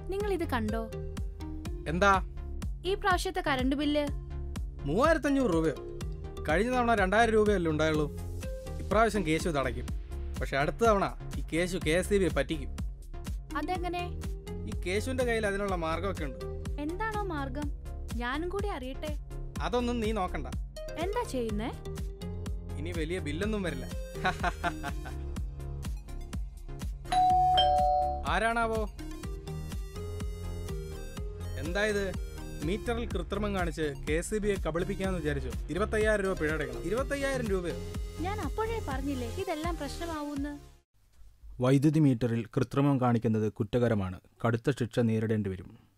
നിങ്ങൾ ഇത് കണ്ടോ എന്താ ഈ പ്രാവശ്യത്തെ കറണ്ട് ബില്ല് മൂവായിരത്തഞ്ഞൂറ് രൂപയോ കഴിഞ്ഞ തവണ രണ്ടായിരം രൂപയല്ലേ ഉണ്ടായുള്ളൂ ഇപ്രാവശ്യം കേശു ഇത് അടയ്ക്കും പക്ഷെ അടുത്ത തവണ ഈ കേശു കെ എസ് സി ബിയെ പറ്റിക്കും അതെങ്ങനെ ഈ കേശുവിന്റെ കയ്യിൽ അതിനുള്ള മാർഗമൊക്കെ ഉണ്ട് എന്താണോ മാർഗം ഞാനും കൂടി അറിയട്ടെ അതൊന്നും നീ നോക്കണ്ട എന്താ ചെയ്യുന്നേ ഇനി വലിയ ബില്ലൊന്നും വരില്ല ആരാണാവോ എന്തായത് മീറ്ററിൽ കൃത്രിമം കാണിച്ച് കെ സി ബിയെ കബളിപ്പിക്കാന്ന് വിചാരിച്ചു ഇരുപത്തയ്യായിരം രൂപ പിഴയടക്കണം ഇരുപത്തയ്യായിരം രൂപയോ ഞാൻ അപ്പോഴേ പറഞ്ഞില്ലേ ഇതെല്ലാം പ്രശ്നമാവൂന്ന് വൈദ്യുതി മീറ്ററിൽ കൃത്രിമം കാണിക്കുന്നത് കുറ്റകരമാണ് കടുത്ത ശിക്ഷ നേരിടേണ്ടി വരും